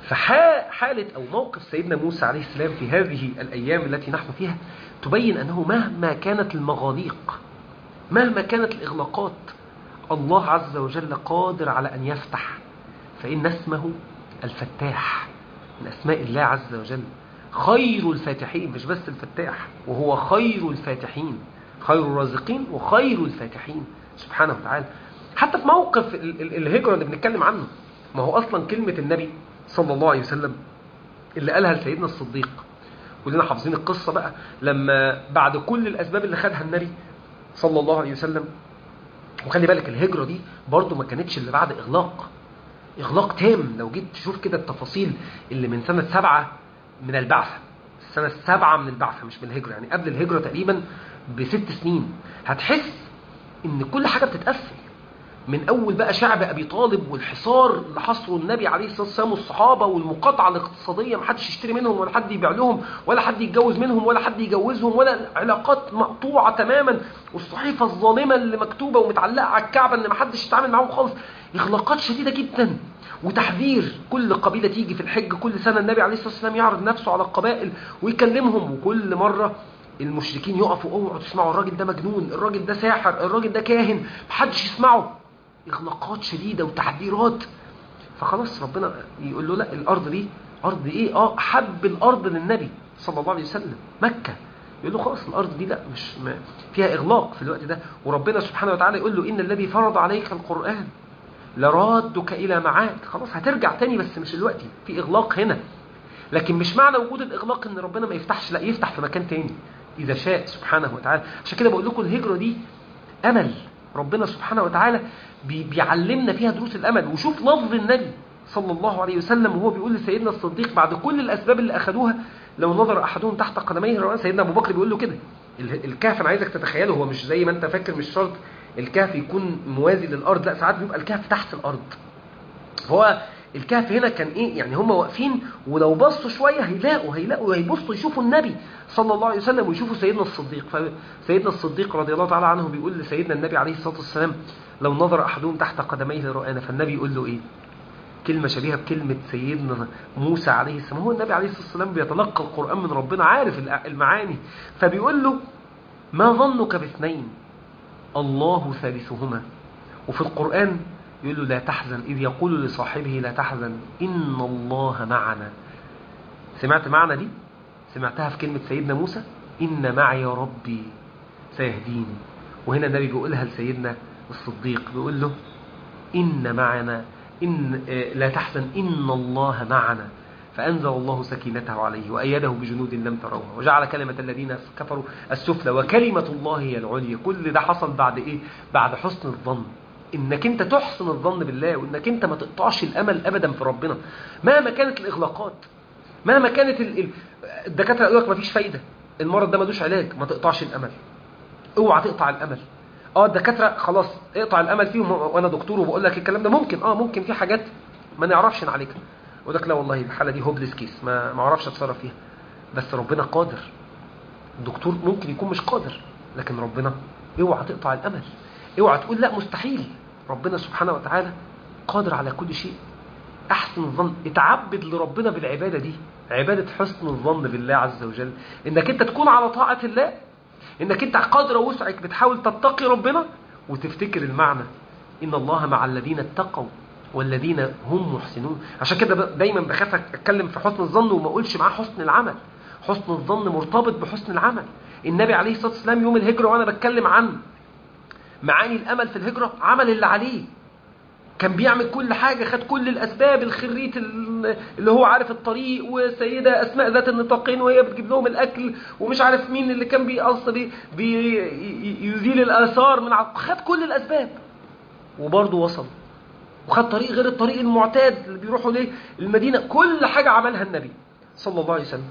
فحالة أو موقف سيدنا موسى عليه السلام في هذه الأيام التي نحن فيها تبين أنه مهما كانت المغاليق مهما كانت الإغلاقات الله عز وجل قادر على أن يفتح فإن اسمه الفتاح من أسماء الله عز وجل خير الفاتحين مش بس الفتاح وهو خير الفاتحين خير الرازقين وخير الفاتحين سبحانه وتعالى حتى في موقف الهجرة اللي بنتكلم عنه ما هو أصلا كلمة النبي صلى الله عليه وسلم اللي قالها لسيدنا الصديق كلنا حافظين القصة بقى لما بعد كل الأسباب اللي خدها النبي صلى الله عليه وسلم وخلي بالك الهجرة دي برضو ما كانتش اللي بعد إغلاق إغلاق تام لو جيت تشوف كده التفاصيل اللي من سنة سبعة من البعثة السنة السابعة من البعثة مش من الهجرة يعني قبل الهجرة تقريبا بست سنين هتحس ان كل حاجة بتتقفل من اول بقى شعب ابي طالب والحصار اللي حصره النبي عليه الصلاه والسلام والصحابه والمقاطعه الاقتصاديه ما حدش يشتري منهم ولا حد يبيع لهم ولا حد يتجوز منهم ولا حد يجوزهم ولا علاقات مقطوعه تماما والصحيفه الظالمه اللي مكتوبه ومتعلقه على الكعبه ان ما حدش يتعامل معاهم خالص اغلاقات شديده جدا وتحذير كل قبيله تيجي في الحج كل سنه النبي عليه الصلاه والسلام يعرض نفسه على القبائل ويكلمهم وكل مره المشركين يقفوا اوعوا تسمعوا الراجل ده مجنون الراجل ده ساحر الراجل ده كاهن محدش يسمعه إغلاقات شديدة وتحذيرات فخلاص ربنا يقول له لا الأرض دي أرض إيه آه حب الأرض للنبي صلى الله عليه وسلم مكة يقول له خلاص الأرض دي لا مش ما فيها إغلاق في الوقت ده وربنا سبحانه وتعالى يقول له إن الذي فرض عليك القرآن لرادك إلى معاد خلاص هترجع تاني بس مش الوقت في إغلاق هنا لكن مش معنى وجود الإغلاق إن ربنا ما يفتحش لا يفتح في مكان تاني إذا شاء سبحانه وتعالى عشان كده بقول لكم الهجرة دي أمل ربنا سبحانه وتعالى بيعلمنا فيها دروس الأمل وشوف لفظ النبي صلى الله عليه وسلم وهو بيقول لسيدنا الصديق بعد كل الأسباب اللي أخذوها لو نظر أحدهم تحت قدميه سيدنا أبو بكر بيقول له كده الكهف أنا عايزك تتخيله هو مش زي ما أنت فاكر مش شرط الكهف يكون موازي للأرض لا ساعات بيبقى الكهف تحت الأرض هو الكهف هنا كان ايه يعني هم واقفين ولو بصوا شويه هيلاقوا هيلاقوا هيبصوا يشوفوا النبي صلى الله عليه وسلم ويشوفوا سيدنا الصديق فسيدنا الصديق رضي الله تعالى عنه بيقول لسيدنا النبي عليه الصلاه والسلام لو نظر احدهم تحت قدميه لرآنا فالنبي يقول له ايه كلمة شبيهة بكلمة سيدنا موسى عليه السلام هو النبي عليه الصلاة والسلام بيتلقى القرآن من ربنا عارف المعاني فبيقول له ما ظنك باثنين الله ثالثهما وفي القرآن يقول له لا تحزن إذ يقول لصاحبه لا تحزن إن الله معنا سمعت معنى دي سمعتها في كلمة سيدنا موسى إن معي ربي سيهديني وهنا النبي بيقولها لسيدنا الصديق بيقول له إن معنا إن لا تحزن إن الله معنا فأنزل الله سكينته عليه وأيده بجنود لم تروها وجعل كلمة الذين كفروا السفلى وكلمة الله هي العليا كل ده حصل بعد إيه؟ بعد حسن الظن إنك أنت تحسن الظن بالله وإنك أنت ما تقطعش الأمل أبدا في ربنا مهما كانت الإغلاقات مهما كانت الدكاترة يقول لك ما فيش فايدة المرض ده ملوش علاج ما تقطعش الأمل اوعى تقطع الأمل اه الدكاترة خلاص اقطع الأمل فيهم وأنا دكتور وبقول لك الكلام ده ممكن اه ممكن في حاجات ما نعرفش نعالجها يقول لك لا والله الحالة دي هوبلس كيس ما ما اعرفش اتصرف فيها بس ربنا قادر الدكتور ممكن يكون مش قادر لكن ربنا اوعى تقطع الأمل اوعى تقول لا مستحيل ربنا سبحانه وتعالى قادر على كل شيء احسن الظن اتعبد لربنا بالعبادة دي عبادة حسن الظن بالله عز وجل انك انت تكون على طاعة الله انك انت قدر وسعك بتحاول تتقي ربنا وتفتكر المعنى ان الله مع الذين اتقوا والذين هم محسنون عشان كده دايما بخاف اتكلم في حسن الظن وما اقولش معاه حسن العمل حسن الظن مرتبط بحسن العمل النبي عليه الصلاة والسلام يوم الهجرة وانا بتكلم عن معاني الامل في الهجرة عمل اللي عليه كان بيعمل كل حاجة خد كل الأسباب الخريت اللي هو عارف الطريق وسيدة أسماء ذات النطاقين وهي بتجيب لهم الأكل ومش عارف مين اللي كان بيقص بي بيزيل الآثار من خد كل الأسباب وبرضه وصل وخد طريق غير الطريق المعتاد اللي بيروحوا ليه المدينة كل حاجة عملها النبي صلى الله عليه وسلم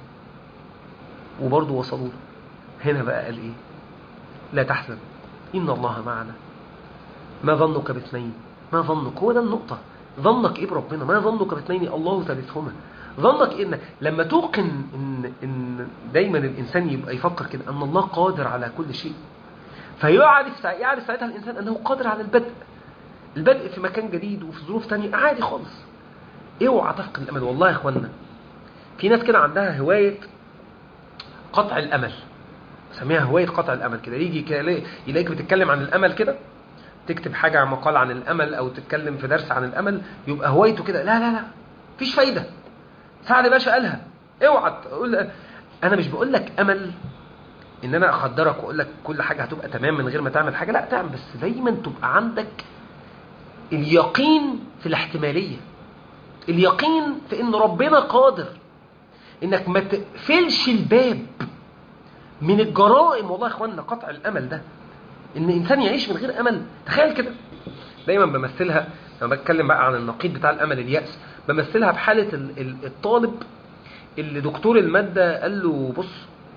وبرضه وصلوا له هنا بقى قال إيه لا تحزن إن الله معنا ما ظنك باثنين ما ظنك هو ده النقطة ظنك ايه بربنا ما ظنك باثنين الله ثالثهما ظنك إيه ان لما توقن ان, إن دايما الانسان يبقى يفكر كده ان الله قادر على كل شيء فيعرف يعرف ساعتها الانسان انه قادر على البدء البدء في مكان جديد وفي ظروف تانية عادي خالص اوعى تفقد الامل والله يا اخوانا في ناس كده عندها هواية قطع الامل سميها هواية قطع الامل كده يجي يلاقيك بتتكلم عن الامل كده تكتب حاجة عن مقال عن الأمل أو تتكلم في درس عن الأمل يبقى هوايته كده لا لا لا فيش فايدة سعد باشا قالها اوعى تقول أنا مش بقول لك أمل إن أنا أخدرك وأقول لك كل حاجة هتبقى تمام من غير ما تعمل حاجة لا تعمل بس دايما تبقى عندك اليقين في الاحتمالية اليقين في إن ربنا قادر إنك ما تقفلش الباب من الجرائم والله يا إخواننا قطع الأمل ده ان انسان يعيش من غير امل تخيل كده دايما بمثلها لما بتكلم بقى عن النقيض بتاع الامل اليأس بمثلها بحالة الطالب اللي دكتور المادة قال له بص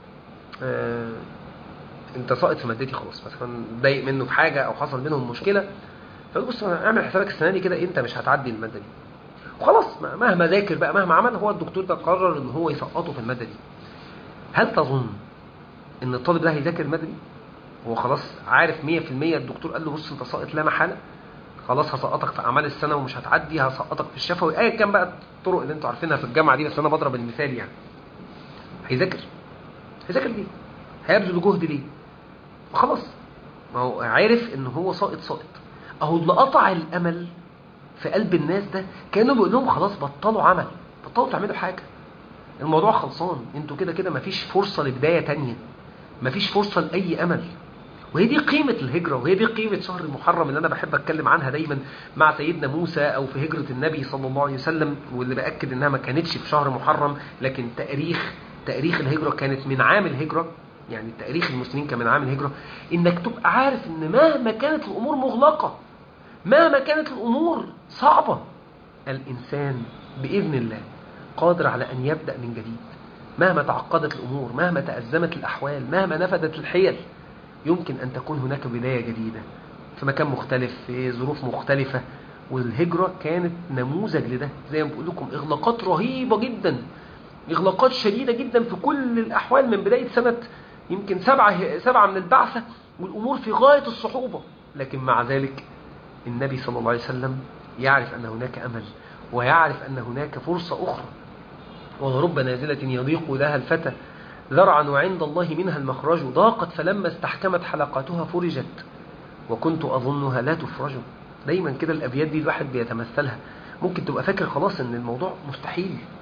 آه انت ساقط في مادتي خلاص مثلا ضايق منه في حاجة او حصل بينهم مشكلة فقال بص اعمل حسابك السنة دي كده انت مش هتعدي المادة دي وخلاص مهما ذاكر بقى مهما عمل هو الدكتور ده قرر ان هو يسقطه في المادة دي هل تظن ان الطالب ده هيذاكر المادة دي هو خلاص عارف 100% الدكتور قال له بص انت ساقط لا محاله خلاص هسقطك في اعمال السنه ومش هتعدي هسقطك في الشفوي ايا كان بقى الطرق اللي انتوا عارفينها في الجامعه دي بس انا بضرب المثال يعني هيذاكر هيذاكر ليه هيبذل جهد ليه خلاص ما هو عارف ان هو ساقط ساقط اهو اللي قطع الامل في قلب الناس ده كانه بيقول لهم خلاص بطلوا عمل بطلوا تعملوا حاجه الموضوع خلصان انتوا كده كده مفيش فرصه لبدايه تانية مفيش فرصه لاي امل وهي دي قيمة الهجرة وهي دي قيمة شهر المحرم اللي أنا بحب أتكلم عنها دايما مع سيدنا موسى أو في هجرة النبي صلى الله عليه وسلم واللي بأكد إنها ما كانتش في شهر محرم لكن تاريخ تاريخ الهجرة كانت من عام الهجرة يعني تاريخ المسلمين كان من عام الهجرة إنك تبقى عارف إن مهما كانت الأمور مغلقة مهما كانت الأمور صعبة الإنسان بإذن الله قادر على أن يبدأ من جديد مهما تعقدت الأمور مهما تأزمت الأحوال مهما نفدت الحيل يمكن أن تكون هناك بداية جديدة في مكان مختلف في ظروف مختلفة والهجرة كانت نموذج لده زي ما بقول لكم إغلاقات رهيبة جدا إغلاقات شديدة جدا في كل الأحوال من بداية سنة يمكن سبعة, سبعة من البعثة والأمور في غاية الصعوبة لكن مع ذلك النبي صلى الله عليه وسلم يعرف أن هناك أمل ويعرف أن هناك فرصة أخرى ورب نازلة يضيق لها الفتى ذرعا وعند الله منها المخرج ضاقت فلما استحكمت حلقاتها فرجت وكنت أظنها لا تفرج دايما كده الأبيات دي الواحد بيتمثلها ممكن تبقى فاكر خلاص ان الموضوع مستحيل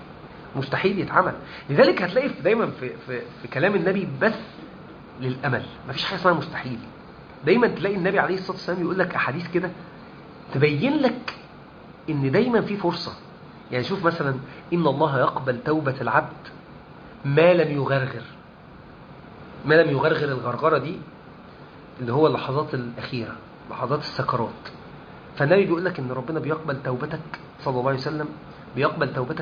مستحيل يتعمل لذلك هتلاقي في دايما في, في, في كلام النبي بس للامل مفيش حاجه اسمها مستحيل دايما تلاقي النبي عليه الصلاه والسلام يقول لك احاديث كده تبين لك ان دايما في فرصه يعني شوف مثلا ان الله يقبل توبه العبد ما لم يغرغر ما لم يغرغر الغرغره دي اللي هو اللحظات الاخيره لحظات السكرات فالنبي بيقول لك ان ربنا بيقبل توبتك صلى الله عليه وسلم بيقبل توبتك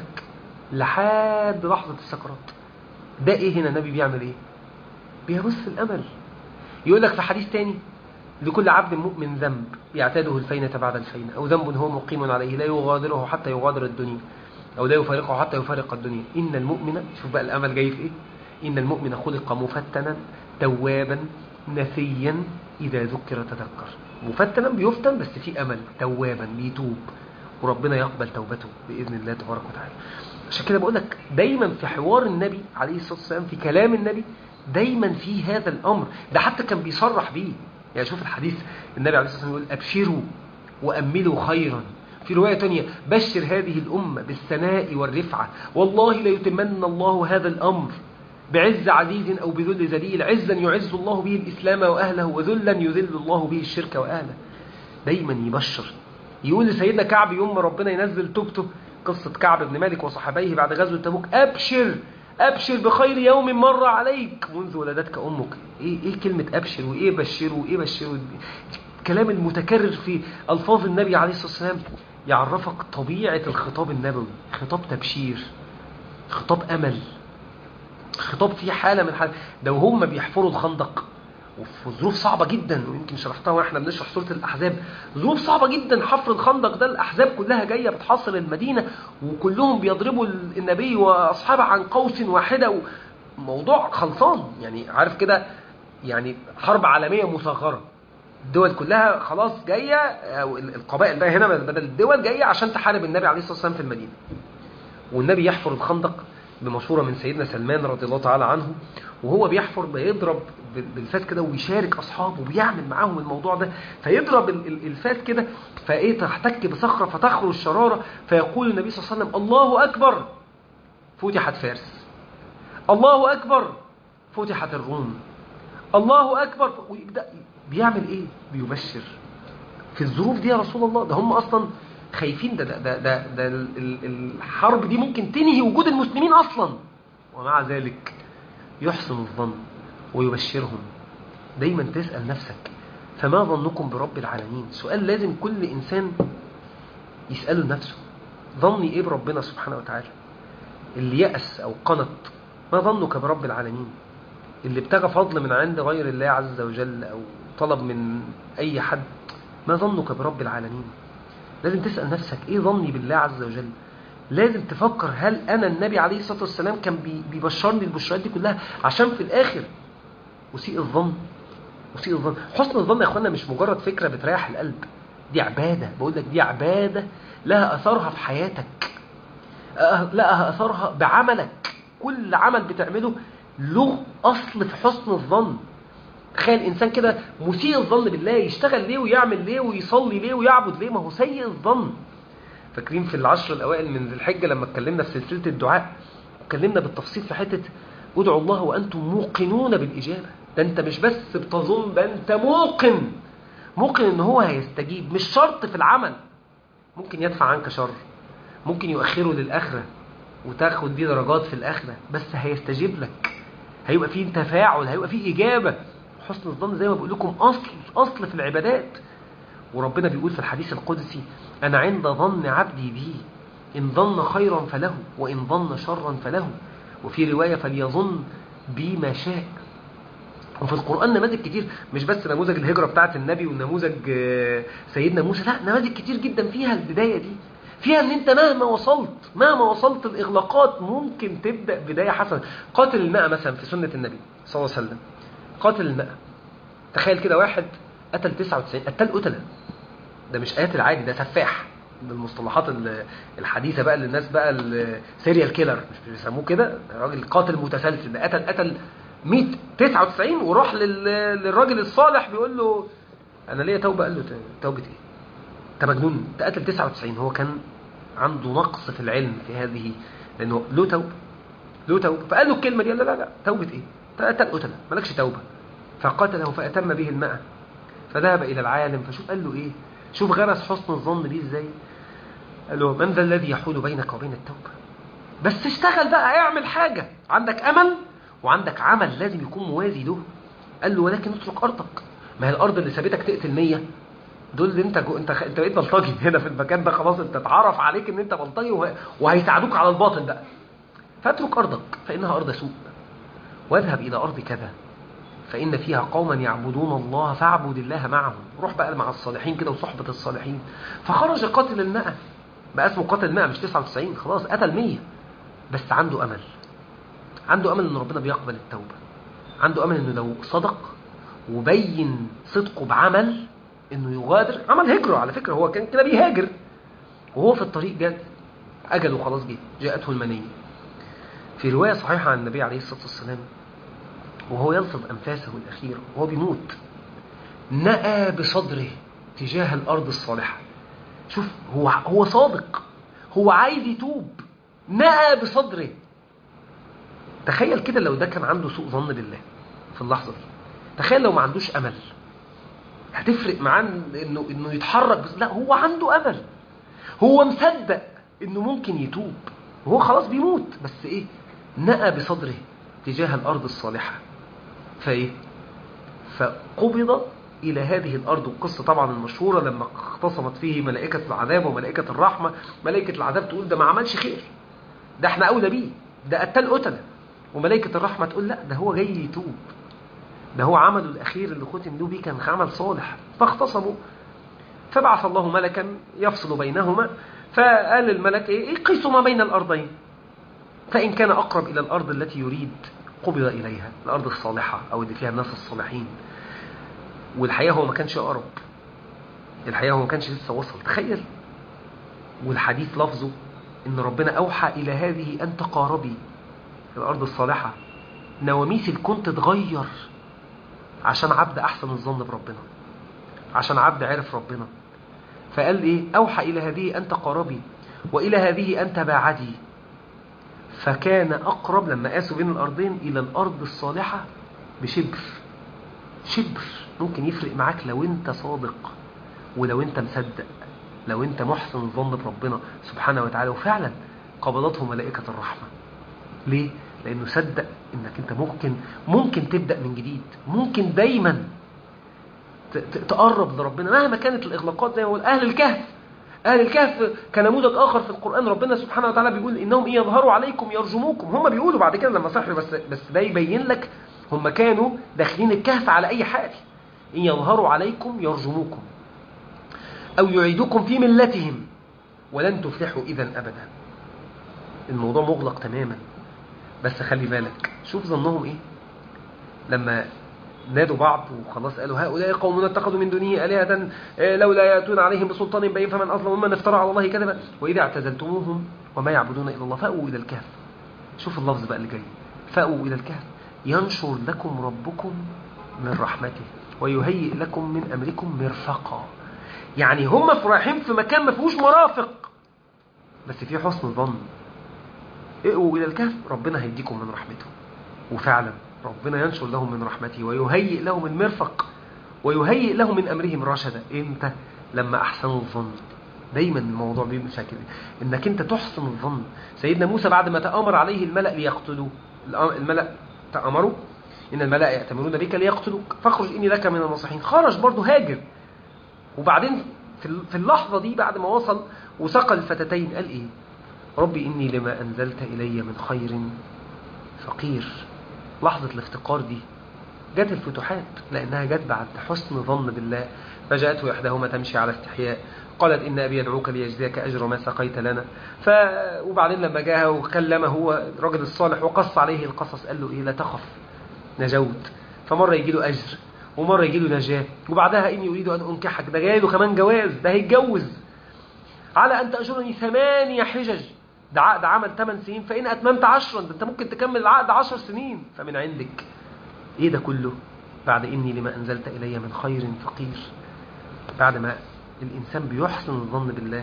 لحد لحظه السكرات ده ايه هنا النبي بيعمل ايه بيبص الامل يقول لك في حديث تاني لكل عبد مؤمن ذنب يعتاده الفينة بعد الفينة أو ذنب هو مقيم عليه لا يغادره حتى يغادر الدنيا أو لا يفارقه حتى يفارق الدنيا إن المؤمن شوف بقى الأمل جاي في إيه إن المؤمن خلق مفتنا توابا نسيا إذا ذكر تذكر مفتنا بيفتن بس في أمل توابا بيتوب وربنا يقبل توبته بإذن الله تبارك وتعالى عشان كده بقول لك دايما في حوار النبي عليه الصلاة والسلام في كلام النبي دايما في هذا الأمر ده حتى كان بيصرح بيه يعني شوف الحديث النبي عليه الصلاة والسلام يقول أبشروا وأملوا خيرا في رواية تانية بشر هذه الأمة بالثناء والرفعة والله ليتمنى الله هذا الأمر بعز عزيز أو بذل ذليل عزا يعز الله به الإسلام وأهله وذلا يذل الله به الشرك وأهله دايما يبشر يقول لسيدنا كعب يوم ما ربنا ينزل توبته قصة كعب بن مالك وصحابيه بعد غزوة تبوك أبشر أبشر بخير يوم مر عليك منذ ولدتك أمك إيه, إيه كلمة أبشر وإيه بشر وإيه بشر الكلام المتكرر في ألفاظ النبي عليه الصلاة والسلام يعرفك طبيعة الخطاب النبوي خطاب تبشير خطاب أمل خطاب فيه حالة من حالة ده وهم بيحفروا الخندق وفي ظروف صعبة جدا ويمكن شرحتها واحنا بنشرح سورة الأحزاب ظروف صعبة جدا حفر الخندق ده الأحزاب كلها جاية بتحاصر المدينة وكلهم بيضربوا النبي وأصحابه عن قوس واحدة موضوع خلصان يعني عارف كده يعني حرب عالمية مصغرة الدول كلها خلاص جاية أو القبائل بقى هنا بدل الدول جاية عشان تحارب النبي عليه الصلاة والسلام في المدينة والنبي يحفر الخندق بمشورة من سيدنا سلمان رضي الله تعالى عنه وهو بيحفر بيضرب بالفاس كده وبيشارك أصحابه وبيعمل معاهم الموضوع ده فيضرب الفاس كده فإيه تحتك بصخرة فتخرج الشرارة فيقول النبي صلى الله عليه وسلم الله أكبر فتحت فارس الله أكبر فتحت الروم الله أكبر ويبدأ بيعمل إيه بيبشر في الظروف دي يا رسول الله ده هم أصلا خايفين ده ده ده, ده, ده الحرب دي ممكن تنهي وجود المسلمين أصلا ومع ذلك يحسن الظن ويبشرهم دايما تسأل نفسك فما ظنكم برب العالمين سؤال لازم كل إنسان يسأله لنفسه ظني إيه بربنا سبحانه وتعالى اللي يأس أو قنط ما ظنك برب العالمين اللي ابتغى فضل من عند غير الله عز وجل أو طلب من أي حد ما ظنك برب العالمين لازم تسأل نفسك إيه ظني بالله عز وجل لازم تفكر هل أنا النبي عليه الصلاة والسلام كان بيبشرني البشرات دي كلها عشان في الآخر أسيء الظن أسيء الظن حسن الظن يا أخوانا مش مجرد فكرة بتريح القلب دي عبادة بقول لك دي عبادة لها أثرها في حياتك لها أثرها بعملك كل عمل بتعمله له أصل في حسن الظن تخيل إنسان كده مسيء الظن بالله يشتغل ليه ويعمل ليه ويصلي ليه ويعبد ليه ما هو سيء الظن فاكرين في العشر الأوائل من ذي الحجة لما اتكلمنا في سلسلة الدعاء اتكلمنا بالتفصيل في حتة ادعوا الله وأنتم موقنون بالإجابة ده أنت مش بس بتظن ده أنت موقن موقن إن هو هيستجيب مش شرط في العمل ممكن يدفع عنك شر ممكن يؤخره للآخرة وتاخد بيه درجات في الآخرة بس هيستجيب لك هيبقى فيه تفاعل هيبقى فيه إجابة حسن الظن زي ما بقول لكم أصل أصل في العبادات وربنا بيقول في الحديث القدسي أنا عند ظن عبدي بي إن ظن خيرا فله وإن ظن شرا فله وفي رواية فليظن بي ما شاء وفي القرآن نماذج كتير مش بس نموذج الهجرة بتاعة النبي ونموذج سيدنا موسى لا نماذج كتير جدا فيها البداية دي فيها ان انت مهما وصلت مهما وصلت الاغلاقات ممكن تبدأ بداية حسنة قاتل الماء مثلا في سنة النبي صلى الله عليه وسلم قاتل الماء تخيل كده واحد قتل 99 قتل قتلة ده مش قاتل عادي ده سفاح بالمصطلحات الحديثه بقى اللي الناس بقى السيريال كيلر مش بيسموه كده راجل قاتل متسلسل ده قتل قتل 100 99 وراح للراجل الصالح بيقول له انا ليا توبه قال له توبه ايه انت مجنون انت قتل 99 هو كان عنده نقص في العلم في هذه لانه له توبه له توبه فقال له الكلمه دي قال له لا لا توبه ايه؟ قتل قتله مالكش توبه فقتله فاتم به الماء فذهب الى العالم فشوف قال له ايه؟ شوف غرس حسن الظن بيه ازاي؟ قال له من ذا الذي يحول بينك وبين التوبه؟ بس اشتغل بقى اعمل حاجه عندك امل وعندك عمل لازم يكون موازي له قال له ولكن اترك ارضك ما هي الارض اللي سابتك تقتل 100 دول اللي انت جو... انت خ... انت بقيت بلطجي هنا في المكان ده خلاص انت اتعرف عليك ان انت بلطجي وه... وهيساعدوك على الباطل بقى فاترك ارضك فانها ارض سوء واذهب الى ارض كذا فان فيها قوما يعبدون الله فاعبد الله معهم روح بقى مع الصالحين كده وصحبه الصالحين فخرج قاتل المئة بقى اسمه قاتل المئة مش 99 خلاص قتل 100 بس عنده امل عنده امل ان ربنا بيقبل التوبه عنده امل انه لو صدق وبين صدقه بعمل انه يغادر عمل هجرة على فكرة هو كان كده بيهاجر وهو في الطريق جات اجله خلاص جه جاءته المنية في رواية صحيحة عن النبي عليه الصلاة والسلام وهو يلفظ أنفاسه الأخيرة وهو بيموت نأى بصدره تجاه الأرض الصالحة شوف هو هو صادق هو عايز يتوب نأى بصدره تخيل كده لو ده كان عنده سوء ظن بالله في اللحظة دي تخيل لو ما عندوش أمل هتفرق معاه انه انه يتحرك بس لا هو عنده امل هو مصدق انه ممكن يتوب وهو خلاص بيموت بس ايه نأى بصدره تجاه الارض الصالحه فايه فقبض الى هذه الارض والقصه طبعا المشهوره لما اختصمت فيه ملائكه العذاب وملائكه الرحمه ملائكه العذاب تقول ده ما عملش خير ده احنا اولى بيه ده قتل قتله وملائكه الرحمه تقول لا ده هو جاي يتوب ده هو عمله الأخير اللي ختم له بيه كان عمل صالح فاختصموا فبعث الله ملكا يفصل بينهما فقال الملك ايه قيسوا ما بين الأرضين فإن كان أقرب إلى الأرض التي يريد قبض إليها الأرض الصالحة أو اللي فيها الناس الصالحين والحقيقة هو ما كانش أقرب الحقيقة هو ما كانش لسه وصل تخيل والحديث لفظه إن ربنا أوحى إلى هذه أن تقاربي الأرض الصالحة نواميس الكون تتغير عشان عبد أحسن الظن بربنا عشان عبد عرف ربنا فقال إيه أوحى إلى هذه أن تقاربي وإلى هذه أن تباعدي فكان أقرب لما قاسوا بين الأرضين إلى الأرض الصالحة بشبر شبر ممكن يفرق معاك لو أنت صادق ولو أنت مصدق لو أنت محسن الظن بربنا سبحانه وتعالى وفعلا قبضته ملائكة الرحمة ليه؟ لأنه صدق إنك أنت ممكن ممكن تبدأ من جديد ممكن دايما تقرب لربنا مهما كانت الإغلاقات زي ما بقول أهل الكهف أهل الكهف كنموذج آخر في القرآن ربنا سبحانه وتعالى بيقول إنهم إن يظهروا عليكم يرجموكم هم بيقولوا بعد كده لما سحروا بس بس ده يبين لك هم كانوا داخلين الكهف على أي حال إن يظهروا عليكم يرجموكم أو يعيدوكم في ملتهم ولن تفلحوا إذا أبدا الموضوع مغلق تماما بس خلي بالك شوف ظنهم إيه لما نادوا بعض وخلاص قالوا هؤلاء قوم اتخذوا من دونه آلهة لولا يأتون عليهم بسلطان بين فمن أظلم ممن افترى على الله كذبا وإذا اعتزلتموهم وما يعبدون إلا الله فأووا إلى الكهف شوف اللفظ بقى اللي جاي فأووا إلى الكهف ينشر لكم ربكم من رحمته ويهيئ لكم من أمركم مرفقا يعني هم رايحين في مكان ما فيهوش مرافق بس في حسن ظن اقوا إلى الكهف ربنا هيديكم من رحمته وفعلا ربنا ينشر لهم من رحمته ويهيئ لهم المرفق ويهيئ لهم من أمرهم رشدا امتى لما أحسنوا الظن دايما الموضوع بيمشي كده انك انت تحسن الظن سيدنا موسى بعد ما تآمر عليه الملأ ليقتلوه الملأ تأمروا إن الملأ يأتمرون بك ليقتلوك فاخرج إني لك من الناصحين خرج برضه هاجر وبعدين في اللحظة دي بعد ما وصل وسقى الفتاتين قال إيه ربي إني لما أنزلت إلي من خير فقير لحظة الافتقار دي جت الفتوحات لأنها جت بعد حسن ظن بالله فجاءته إحداهما تمشي على استحياء قالت إن أبي يدعوك ليجزيك أجر ما سقيت لنا ف... وبعدين لما جاء وكلمه هو الرجل الصالح وقص عليه القصص قال له إيه لا تخف نجوت فمرة يجي له أجر ومرة يجي له نجاة وبعدها إني أريد أن أنكحك ده جاي له كمان جواز ده هيتجوز على أن تأجرني ثمانية حجج ده عقد عمل 8 سنين فإن أتممت عشرا ده أنت ممكن تكمل العقد 10 سنين فمن عندك إيه ده كله بعد إني لما أنزلت إلي من خير فقير بعد ما الإنسان بيحسن الظن بالله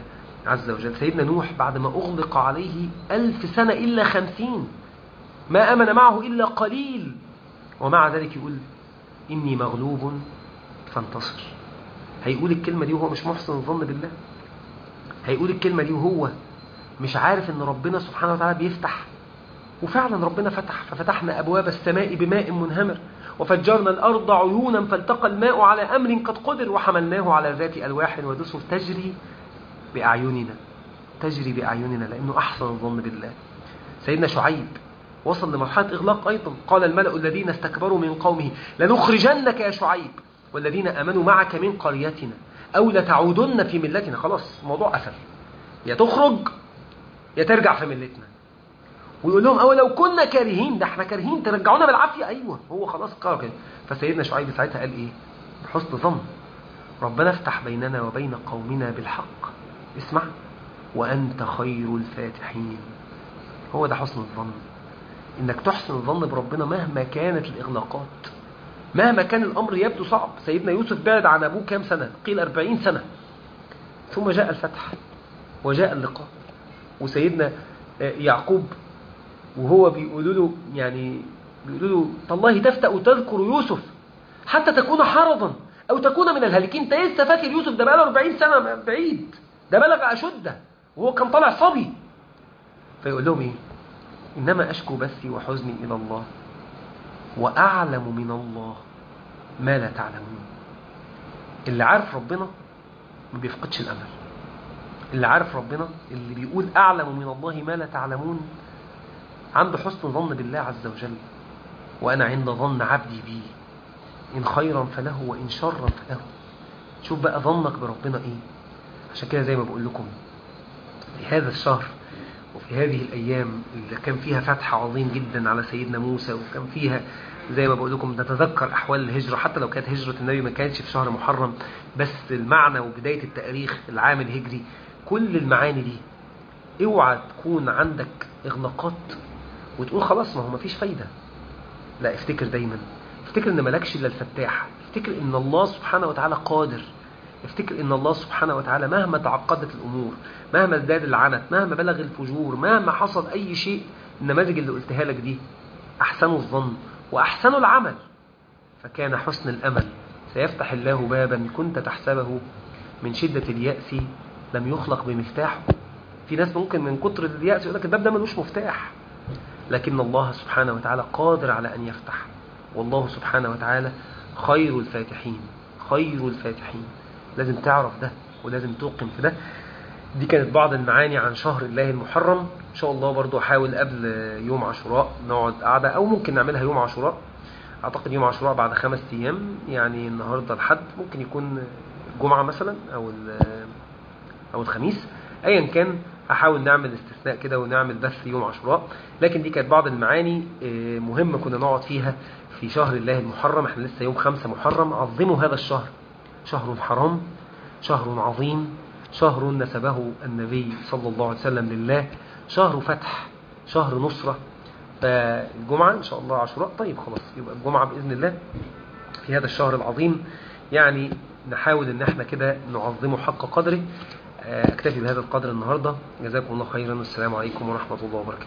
عز وجل سيدنا نوح بعد ما أغلق عليه ألف سنة إلا خمسين ما أمن معه إلا قليل ومع ذلك يقول إني مغلوب فانتصر هيقول الكلمة دي وهو مش محسن الظن بالله هيقول الكلمة دي وهو مش عارف ان ربنا سبحانه وتعالى بيفتح وفعلا ربنا فتح ففتحنا أبواب السماء بماء منهمر وفجرنا الأرض عيونا فالتقى الماء على أمر قد قدر وحملناه على ذات ألواح ودسر تجري بأعيننا تجري بأعيننا لأنه أحسن الظن بالله سيدنا شعيب وصل لمرحلة إغلاق أيضا قال الملأ الذين استكبروا من قومه لنخرجنك يا شعيب والذين أمنوا معك من قريتنا أو لتعودن في ملتنا خلاص الموضوع قفل يا تخرج يا ترجع في ملتنا ويقول لهم أو لو كنا كارهين ده احنا كارهين ترجعونا بالعافية أيوة هو خلاص قرر كده فسيدنا شعيب ساعتها قال إيه بحسن ظن ربنا افتح بيننا وبين قومنا بالحق اسمع وأنت خير الفاتحين هو ده حسن الظن إنك تحسن الظن بربنا مهما كانت الإغلاقات مهما كان الأمر يبدو صعب سيدنا يوسف بعد عن أبوه كام سنة قيل أربعين سنة ثم جاء الفتح وجاء اللقاء وسيدنا يعقوب وهو بيقولوا له يعني بيقولوا له تالله تفتأ تذكر يوسف حتى تكون حرضا أو تكون من الهالكين انت لسه فاكر يوسف ده بقاله 40 سنة بعيد ده بلغ أشده وهو كان طالع صبي فيقول لهم ايه إنما أشكو بثي وحزني إلى الله وأعلم من الله ما لا تعلمون اللي عارف ربنا ما بيفقدش الأمل اللي عارف ربنا اللي بيقول أعلم من الله ما لا تعلمون عنده حسن ظن بالله عز وجل وأنا عند ظن عبدي بي إن خيرا فله وإن شرا فله شوف بقى ظنك بربنا إيه عشان كده زي ما بقول لكم في هذا الشهر وفي هذه الأيام اللي كان فيها فتح عظيم جدا على سيدنا موسى وكان فيها زي ما بقول لكم نتذكر أحوال الهجرة حتى لو كانت هجرة النبي ما كانتش في شهر محرم بس المعنى وبداية التاريخ العام الهجري كل المعاني دي اوعى تكون عندك إغلاقات وتقول خلاص ما هو مفيش فايدة لا افتكر دايما افتكر ان ملكش الا الفتاح افتكر ان الله سبحانه وتعالى قادر افتكر ان الله سبحانه وتعالى مهما تعقدت الامور مهما ازداد العنت مهما بلغ الفجور مهما حصل اي شيء النماذج اللي قلتها لك دي احسنوا الظن واحسنوا العمل فكان حسن الامل سيفتح الله بابا كنت تحسبه من شدة اليأس لم يخلق بمفتاحه في ناس ممكن من كتر اليأس يقول لك الباب ده ملوش مفتاح لكن الله سبحانه وتعالى قادر على أن يفتح والله سبحانه وتعالى خير الفاتحين خير الفاتحين لازم تعرف ده ولازم توقن في ده دي كانت بعض المعاني عن شهر الله المحرم إن شاء الله برضو أحاول قبل يوم عاشوراء نقعد قعدة أو ممكن نعملها يوم عاشوراء أعتقد يوم عاشوراء بعد خمس أيام يعني النهاردة الحد ممكن يكون الجمعة مثلا أو أو الخميس أيا كان هحاول نعمل استثناء كده ونعمل بث يوم عاشوراء لكن دي كانت بعض المعاني مهمة كنا نقعد فيها في شهر الله المحرم احنا لسه يوم خمسة محرم عظموا هذا الشهر شهر حرام شهر عظيم شهر نسبه النبي صلى الله عليه وسلم لله شهر فتح شهر نصرة فالجمعة إن شاء الله عاشوراء طيب خلاص يبقى الجمعة بإذن الله في هذا الشهر العظيم يعني نحاول ان احنا كده نعظمه حق قدره اكتفي بهذا القدر النهاردة جزاكم الله خيرا والسلام عليكم ورحمة الله وبركاته